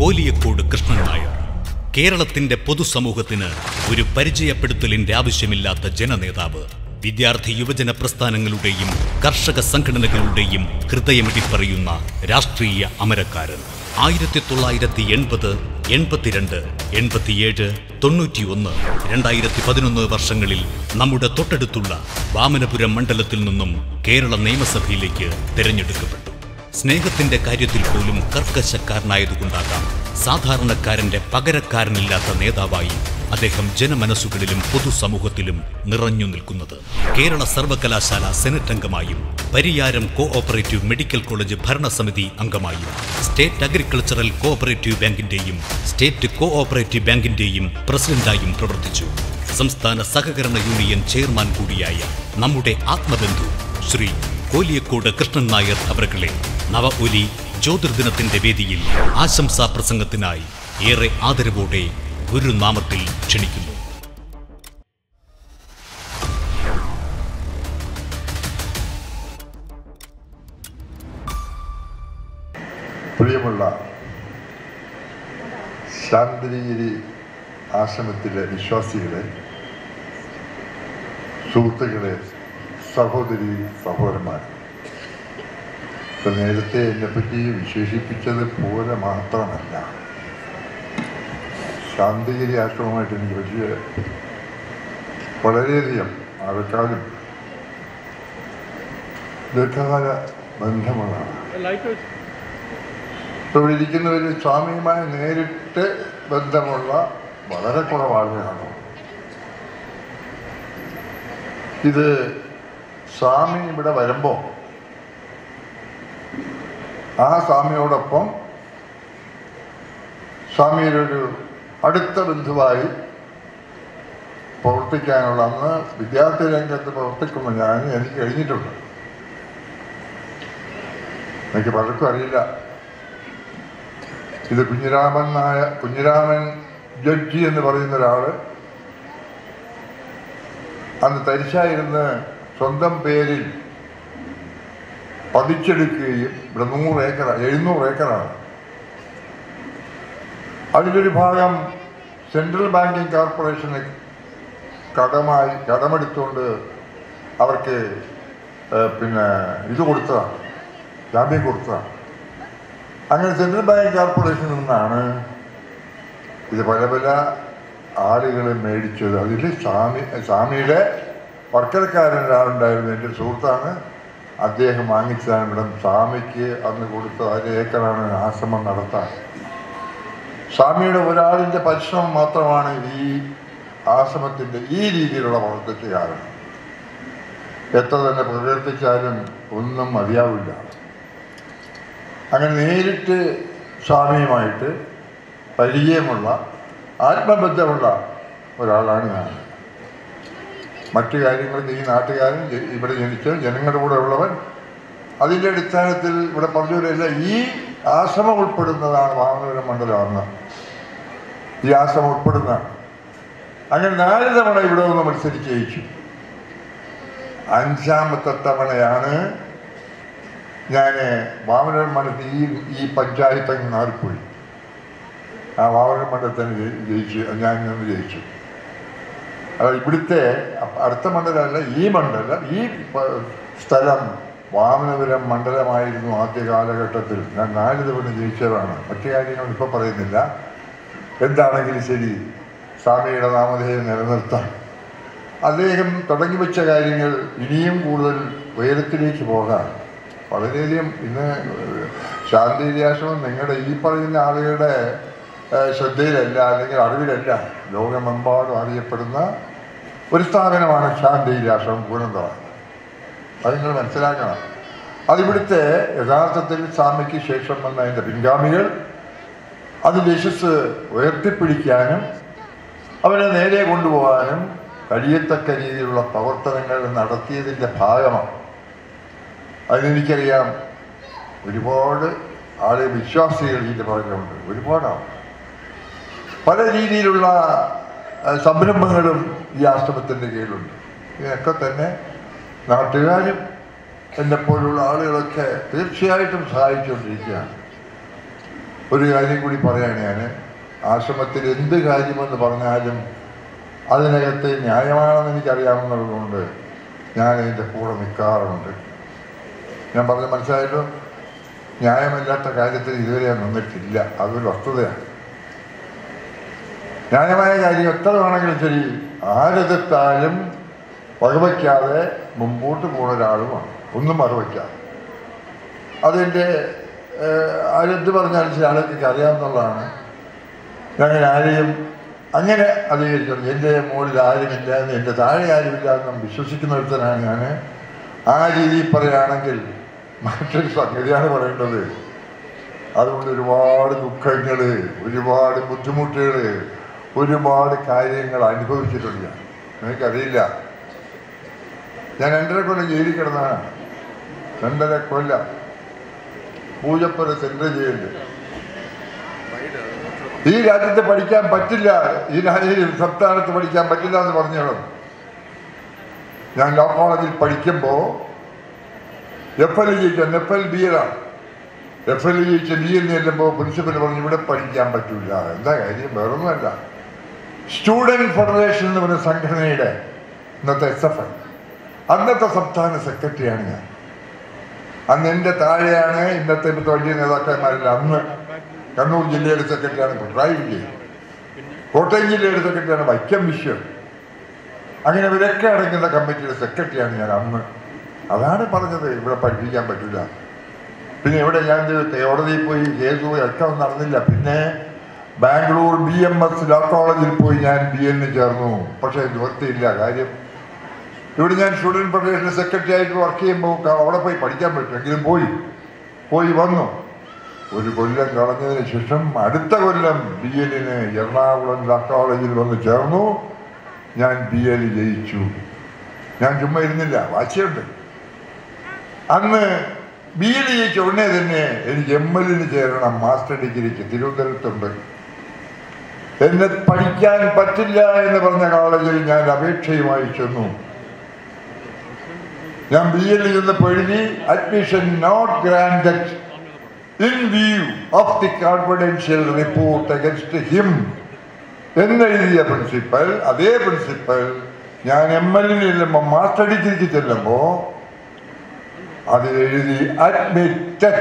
കോലിയക്കോട് കൃഷ്ണൻ നായർ കേരളത്തിന്റെ പൊതുസമൂഹത്തിന് ഒരു പരിചയപ്പെടുത്തലിന്റെ ആവശ്യമില്ലാത്ത ജനനേതാവ് വിദ്യാർത്ഥി യുവജന പ്രസ്ഥാനങ്ങളുടെയും കർഷക സംഘടനകളുടെയും ഹൃദയമിടിപ്പറയുന്ന രാഷ്ട്രീയ അമരക്കാരൻ ആയിരത്തി തൊള്ളായിരത്തി എൺപത് എൺപത്തിരണ്ട് എൺപത്തിയേഴ് തൊണ്ണൂറ്റിയൊന്ന് രണ്ടായിരത്തി പതിനൊന്ന് വർഷങ്ങളിൽ നമ്മുടെ തൊട്ടടുത്തുള്ള വാമനപുരം മണ്ഡലത്തിൽ നിന്നും കേരള നിയമസഭയിലേക്ക് തിരഞ്ഞെടുക്കപ്പെട്ടു സ്നേഹത്തിന്റെ കാര്യത്തിൽ പോലും കർക്കശക്കാരനായതുകൊണ്ടാകാം സാധാരണക്കാരന്റെ പകരക്കാരനില്ലാത്ത നേതാവായി അദ്ദേഹം ജനമനസ്സുകളിലും പൊതുസമൂഹത്തിലും നിറഞ്ഞു നിൽക്കുന്നത് കേരള സർവകലാശാല സെനറ്റ് അംഗമായും Pariyaram cooperative medical college ഭരണസമിതി അംഗമായും സ്റ്റേറ്റ് അഗ്രികൾച്ചറൽ കോഓപ്പറേറ്റീവ് ബാങ്കിന്റെയും സ്റ്റേറ്റ് കോ ഓപ്പറേറ്റീവ് ബാങ്കിന്റെയും പ്രസിഡന്റായും പ്രവർത്തിച്ചു സംസ്ഥാന സഹകരണ യൂണിയൻ ചെയർമാൻ കൂടിയായ നമ്മുടെ ആത്മബന്ധു ശ്രീ കോലിയക്കോട് കൃഷ്ണൻ നായർ അവர்களെ നവ ഒലി ജ്യോതിർദിനത്തിന്റെ വേദിയിൽ ആശംസാ പ്രസംഗത്തിനായി ഏറെ ആദരവോടെ ഗുരുനാമത്തിൽ ക്ഷണിക്കുന്നു പ്രിയമുള്ള ശാന്തിഗിരി ആശ്രമത്തിലെ വിശ്വാസികളെ സുഹൃത്തുക്കളെ സഹോദരി സഹോദരന്മാർ ഇപ്പൊ നേരത്തെ എന്നെപ്പറ്റി വിശേഷിപ്പിച്ചത് പോലെ മാത്രമല്ല ശാന്തിഗിരി ആശ്രമമായിട്ട് എനിക്ക് വലിയ വളരെയധികം ആൾക്കാരും ദീർഘകാല ബന്ധമുള്ളതാണ് ഇപ്പോൾ ഇവിടെ ഇരിക്കുന്നവർ സ്വാമിയുമായി നേരിട്ട് ബന്ധമുള്ള വളരെ കുറവാളുകളാണ് ഇത് സ്വാമി ഇവിടെ വരുമ്പോൾ ആ സ്വാമിയോടൊപ്പം സ്വാമിയുടെ ഒരു അടുത്ത ബന്ധുവായി പ്രവർത്തിക്കാനുള്ള അന്ന് വിദ്യാർത്ഥി രംഗത്ത് പ്രവർത്തിക്കുമ്പോൾ ഞാൻ എനിക്ക് കഴിഞ്ഞിട്ടുണ്ട് എനിക്ക് പലർക്കും അറിയില്ല ഇത് കുഞ്ഞിരാമൻ നായ കുഞ്ഞിരാമൻ ജഡ്ജി എന്ന് പറയുന്ന ഒരാള് അന്ന് തരിശായിരുന്ന് സ്വന്തം പേരിൽ പതിച്ചെടുക്കുകയും ഇവിടെ നൂറ് ഏക്കർ എഴുന്നൂറ് ഏക്കറാണ് അതിലൊരു ഭാഗം സെൻട്രൽ ബാങ്കിങ് കോർപ്പറേഷന് കടമായി കടമെടുത്തുകൊണ്ട് അവർക്ക് ഏഹ്, പിന്നെ ഇത് കൊടുത്തതാണ് ജാമ്യം കൊടുത്തതാണ് അങ്ങനെ സെൻട്രൽ ബാങ്ക് കോർപ്പറേഷനിൽ നിന്നാണ് ഇത് പല പല ആളുകൾ മേടിച്ചത് അതിൽ സ്വാമി സ്വാമിയുടെ വർക്കരക്കാരൻ ഒരാളുണ്ടായിരുന്നു എൻ്റെ സുഹൃത്താണ് അദ്ദേഹം വാങ്ങിച്ചതാണ് ഇവിടെ സ്വാമിക്ക് അന്ന് കൊടുത്ത അര ഏക്കറാണ് ആശ്രമം നടത്താൻ സ്വാമിയുടെ ഒരാളിൻ്റെ പരിശ്രമം മാത്രമാണ് ഈ ആശ്രമത്തിൻ്റെ ഈ രീതിയിലുള്ള വളർച്ചയ്ക്ക് കാരണം എത്ര തന്നെ പ്രകീർത്തിച്ചാലും ഒന്നും മതിയാവില്ല അങ്ങനെ നേരിട്ട് സ്വാമിയുമായിട്ട് പരിചയമുള്ള ആത്മബന്ധമുള്ള ഒരാളാണ് ഞാൻ മറ്റു കാര്യങ്ങൾക്ക് ഈ നാട്ടുകാരൻ ജ- ഇവിടെ ജനിച്ച ജനങ്ങളുടെ കൂടെ ഉള്ളവൻ അതിൻ്റെ അടിസ്ഥാനത്തിൽ ഇവിടെ പറഞ്ഞവരല്ല ഈ ആശ്രമം ഉൾപ്പെടുന്നതാണ് വാമനപുരം മണ്ഡലം അന്ന് ഈ ആശ്രമം ഉൾപ്പെടുന്ന അങ്ങനെ നാല് തവണ ഇവിടെ നിന്ന് മത്സരിച്ച് ജയിച്ചു അഞ്ചാമത്തെ തവണയാണ് ഞാൻ വാമനപുരം മണ്ഡലത്തിൽ ഈ ഈ പഞ്ചായത്ത് അങ്ങ് മാറിപ്പോയി ആ വാമനപുരം മണ്ഡലത്തിന് ജയി- ജയിച്ചു ഞാൻ നിന്ന് ജയിച്ചു അത് ഇവിടുത്തെ അപ്പ- അടുത്ത മണ്ഡലമല്ല ഈ മണ്ഡലം ഈ പ- സ്ഥലം വാമനപുരം മണ്ഡലമായിരുന്നു ആദ്യ കാലഘട്ടത്തിൽ ഞാൻ നാല് തവണ ജയിച്ചതാണ് മറ്റു കാര്യങ്ങൾ ഇപ്പോൾ പറയുന്നില്ല എന്താണെങ്കിലും ശരി സ്വാമിയുടെ നാമധേയം നിലനിർത്താൻ അദ്ദേഹം തുടങ്ങി വെച്ച കാര്യങ്ങൾ ഇനിയും കൂടുതൽ ഉയരത്തിലേക്ക് പോകാൻ വളരെയധികം ഇന്ന് ശാന്തിര്യാശ്രമം നിങ്ങളുടെ ഈ പറയുന്ന ആളുകളുടെ ഏഹ്, ശ്രദ്ധയിലല്ല അല്ലെങ്കിൽ അറിവിലല്ല ലോകമെമ്പാടും അറിയപ്പെടുന്ന ഒരു സ്ഥാപനമാണ് ശാന്തിര്യാശ്രമം പൂനന്തളം അത് നിങ്ങൾ മനസ്സിലാക്കണം അതിവിടുത്തെ യഥാർത്ഥത്തിൽ സ്വാമിക്ക് ശേഷം വന്ന അതിൻ്റെ പിൻഗാമികൾ അതിൻ്റെ യശസ് ഉയർത്തിപ്പിടിക്കാനും അവരെ നേരെ കൊണ്ടുപോകാനും കഴിയത്തക്ക രീതിയിലുള്ള പ്രവർത്തനങ്ങൾ നടത്തിയതിൻ്റെ ഭാഗമാണ് അതിനെനിക്കറിയാം ഒരുപാട് ആളെ വിശ്വാസികൾ ഇതിൻ്റെ പുറകിലുണ്ട് ഒരുപാടാണ് പല രീതിയിലുള്ള ആ, സംരംഭങ്ങളും ഈ ആശ്രമത്തിൻ്റെ കീഴിലുണ്ട് ഇതിനൊക്കെ തന്നെ നാട്ടുകാരും എന്നെപ്പോലുള്ള ആളുകളൊക്കെ തീർച്ചയായിട്ടും സഹായിച്ചുകൊണ്ടിരിക്കുകയാണ് ഒരു കാര്യം കൂടി പറയാണ് ഞാൻ ആശ്രമത്തിൽ എന്ത് കാര്യമെന്ന് പറഞ്ഞാലും അതിനകത്ത് ന്യായമാണെന്ന് എനിക്കറിയാവുന്നതുകൊണ്ട് ഞാൻ അതിൻ്റെ കൂടെ നിൽക്കാറുണ്ട് ഞാൻ പറഞ്ഞ മനസ്സിലായല്ലോ ന്യായമല്ലാത്ത കാര്യത്തിൽ ഇതുവരെ ഞാൻ നിന്നിട്ടില്ല അതൊരു വസ്തുതയാണ് ന്യായമായ കാര്യം എത്ര വേണമെങ്കിലും ശരി ആരെതിർത്താലും വകവയ്ക്കാതെ മുമ്പോട്ട് പോകുന്ന ഒരാളുമാണ് ഒന്നും വകവയ്ക്കാതെ അതെൻ്റെ ആരെന്ത് പറഞ്ഞാലും ചില ആൾക്കൊക്കെ അറിയാവുന്നതാണ് ഞങ്ങൾ ആരെയും അങ്ങനെ അധികരിക്കണം എൻ്റെ മുകളിൽ ആരുമില്ല എന്ന് എൻ്റെ താഴെ ആരുമില്ല എന്ന് വിശ്വസിക്കുന്ന ഒരുത്തനാണ് ഞാൻ ആ രീതിയിൽ പറയുകയാണെങ്കിൽ മറ്റൊരു സംഗതിയാണ് പറയേണ്ടത് അതുകൊണ്ട് ഒരുപാട് ദുഃഖങ്ങൾ ഒരുപാട് ബുദ്ധിമുട്ടുകൾ ഒരുപാട് കാര്യങ്ങൾ അനുഭവിച്ചിട്ടുണ്ട് ഞാൻ എനിക്കറിയില്ല ഞാൻ രണ്ടര കൊല്ലം ജയിലിൽ കിടന്നതാണ് രണ്ടര കൊല്ലം പൂജപ്പുര സെൻട്രൽ ജയിലിൽ ഈ രാജ്യത്ത് പഠിക്കാൻ പറ്റില്ല ഈ രാജ്യത്ത് സംസ്ഥാനത്ത് പഠിക്കാൻ പറ്റില്ല എന്ന് പറഞ്ഞോളും ഞാൻ ലോ കോളേജിൽ പഠിക്കുമ്പോൾ എഫ് എൽ ജയിച്ച എഫ് എൽ ബി എലാണ് എഫ് എൽ ജയിച്ച ബി എന്ന് ചെല്ലുമ്പോൾ പ്രിൻസിപ്പൽ പറഞ്ഞു ഇവിടെ പഠിക്കാൻ പറ്റൂല എന്താ കാര്യം വേറൊന്നുമല്ല സ്റ്റുഡൻറ് ഫെഡറേഷൻ എന്ന് പറയുന്ന സംഘടനയുടെ ഇന്നത്തെ എസ് എഫ് ഐ അന്നത്തെ സംസ്ഥാന സെക്രട്ടറിയാണ് ഞാൻ അന്ന് എൻ്റെ താഴെയാണ് ഇന്നത്തെ ഇപ്പോഴത്തെ വലിയ നേതാക്കന്മാരിൽ അന്ന് കണ്ണൂർ ജില്ലയുടെ സെക്രട്ടറിയാണ് പിണറായി വിജയൻ കോട്ടയം ജില്ലയുടെ സെക്രട്ടറിയാണ് വൈക്കം വിശ്വം അങ്ങനെ ഇവരൊക്കെ അടങ്ങുന്ന കമ്മിറ്റിയുടെ സെക്രട്ടറിയാണ് ഞാൻ അന്ന് അതാണ് പറഞ്ഞത് ഇവിടെ പഠിപ്പിക്കാൻ പറ്റില്ല പിന്നെ ഇവിടെ ഞാൻ ഇത് കോടതിയിൽ പോയി കേസ് പോയി ഒക്കെ ഒന്നും നടന്നില്ല പിന്നെ Bangalore B M S law കോളേജിൽ പോയി ഞാൻ ബി എന് ചേർന്നു പക്ഷേ നിവൃത്തിയില്ല കാര്യം ഇവിടെ ഞാൻ സ്റ്റുഡൻറ് ഫെഡറേഷൻ സെക്രട്ടറി ആയിട്ട് വർക്ക് ചെയ്യുമ്പോൾ ക- അവിടെ പോയി പഠിക്കാൻ പറ്റും എങ്കിലും പോയി പോയി വന്നു ഒരു കൊല്ലം കളഞ്ഞതിന് ശേഷം അടുത്ത കൊല്ലം ബി എല്ലിന് എറണാകുളം ലോ കോളേജിൽ വന്ന് ചേർന്നു ഞാൻ ബി എൽ ജയിച്ചു ഞാൻ ചുമ്മാ ഇരുന്നില്ല വാശിയുണ്ട് അന്ന് ബി എൽ ജയിച്ച ഉടനെ തന്നെ എനിക്ക് എം എല്ലിന് ചേരണം മാസ്റ്റർ ഡിഗ്രിക്ക് തിരുവനന്തപുരത്തുണ്ട് എന്നെ പഠിക്കാൻ പറ്റില്ല എന്ന് പറഞ്ഞ കോളേജിൽ ഞാൻ അപേക്ഷയുമായി ചെന്നു ഞാൻ ബി എൽ ചെന്നപ്പോൾ എഴുതി admission not granted in view of the confidential report against him എന്നെഴുതിയ പ്രിൻസിപ്പൽ അതേ പ്രിൻസിപ്പൽ ഞാൻ എം എല്ലിന് ചെല്ലുമ്പോൾ മാസ്റ്റർ ഡിഗ്രിക്ക് ചെല്ലുമ്പോൾ അതിൽ എഴുതി അഡ്മിറ്റഡ്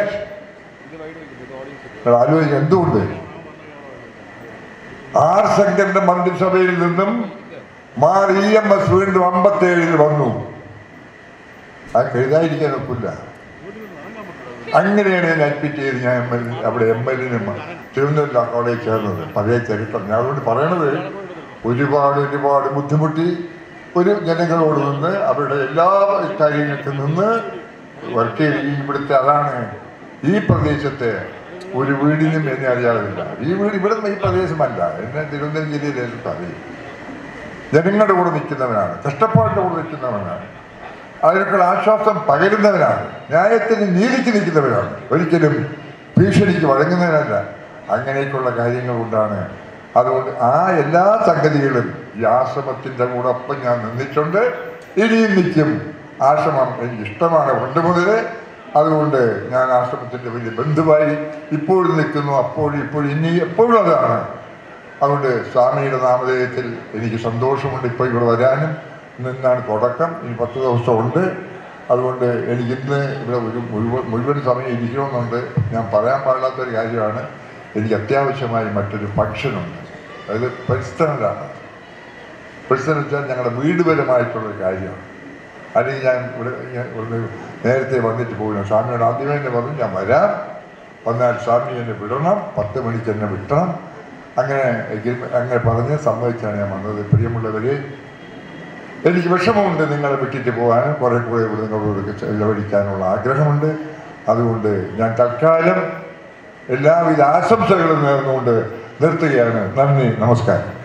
ആലോചിക്കുക എന്തുകൊണ്ട് ആർ ശങ്കറിന്റെ മന്ത്രിസഭയിൽ നിന്നും മാർ ഇ എം എസ് വീണ്ടും അമ്പത്തേഴിൽ വന്നു ആ എഴുതാതിരിക്കാൻ ഒക്കില്ല അങ്ങനെയാണ് ഞാൻ അഡ്മിറ്റ് ചെയ്ത് ഞാൻ എം എൽ അവിടെ എം എല്ലിന് തിരുവനന്തപുരം കോളേജ് ചേർന്നത് പഴയ ചരിത്രം ഞാൻ അതുകൊണ്ട് പറയണത് ഒരുപാട് ഒരുപാട് ബുദ്ധിമുട്ടി ഒരു ജനങ്ങളോട് നിന്ന് അവരുടെ എല്ലാ കാര്യങ്ങൾക്കും നിന്ന് വർക്ക് ചെയ്ത് ഈ ഇവിടുത്തെ അതാണ് ഈ പ്രദേശത്തെ ഒരു വീടിനും എന്നെ അറിയാതില്ല ഈ വീട് ഇവിടെ ഈ പ്രദേശമല്ല എന്നെ തിരുവനന്തപുരം ജില്ലയിലെ അറിയും ജനങ്ങളുടെ കൂടെ നിൽക്കുന്നവനാണ് കഷ്ടപ്പാടിൻ്റെ കൂടെ നിൽക്കുന്നവനാണ് അതിനൊക്കെ ആശ്വാസം പകരുന്നവനാണ് ന്യായത്തിന് നീതിക്ക് നിൽക്കുന്നവരാണ് ഒരിക്കലും ഭീഷണിക്ക് വഴങ്ങുന്നവനല്ല അങ്ങനെയൊക്കെയുള്ള കാര്യങ്ങൾ കൊണ്ടാണ് അതുകൊണ്ട് ആ എല്ലാ സംഗതികളും ഈ ആശ്രമത്തിൻ്റെ കൂടെ ഒപ്പം ഞാൻ നിന്നിട്ടുണ്ട് ഇനിയും നിൽക്കും ആശ്രമം എനിക്ക് ഇഷ്ടമാണ് പണ്ട് മുതൽ അതുകൊണ്ട് ഞാൻ ആശ്രമത്തിൻ്റെ വലിയ ബന്ധുവായി ഇപ്പോഴും നിൽക്കുന്നു അപ്പോഴും ഇപ്പോഴും ഇനി എപ്പോഴും അതാണ് അതുകൊണ്ട് സ്വാമിയുടെ നാമധേയത്തിൽ എനിക്ക് സന്തോഷമുണ്ട് ഇപ്പോൾ ഇവിടെ വരാനും നിന്നാണ് തുടക്കം ഇനി പത്ത് ദിവസമുണ്ട് അതുകൊണ്ട് എനിക്ക് ഇന്ന് ഇവിടെ ഒരു മുഴുവൻ മുഴുവൻ സമയം ഇരിക്കണമെന്നുണ്ട് ഞാൻ പറയാൻ പാടില്ലാത്തൊരു കാര്യമാണ് എനിക്ക് അത്യാവശ്യമായി മറ്റൊരു ഫംഗ്ഷനുണ്ട് അതായത് പരിസ്ഥലമാണ് പരിസ്ഥലം വെച്ചാൽ ഞങ്ങളുടെ വീടുപരമായിട്ടുള്ളൊരു കാര്യമാണ് അല്ലെങ്കിൽ ഞാൻ ഇവിടെ ഞാൻ ഇവിടുന്ന് നേരത്തെ വന്നിട്ട് പോകുന്നു സ്വാമിയോട് ആദ്യമേ തന്നെ പറഞ്ഞു ഞാൻ വരാം വന്നാൽ സ്വാമി എന്നെ വിടണം പത്ത് മണിക്ക് എന്നെ വിട്ടണം അങ്ങനെ എങ്കിൽ- അങ്ങനെ പറഞ്ഞ് സമ്മതിച്ചാണ് ഞാൻ വന്നത് പ്രിയമുള്ളവരെ എനിക്ക് വിഷമമുണ്ട് നിങ്ങളെ വിട്ടിട്ട് പോകാനും കുറെ കൂടെ ഇവിടെ നിങ്ങളോട് ചെലവഴിക്കാനുള്ള ആഗ്രഹമുണ്ട് അതുകൊണ്ട് ഞാൻ തൽക്കാലം എല്ലാവിധ ആശംസകളും നേർന്നുകൊണ്ട് നിർത്തുകയാണ് നന്ദി നമസ്കാരം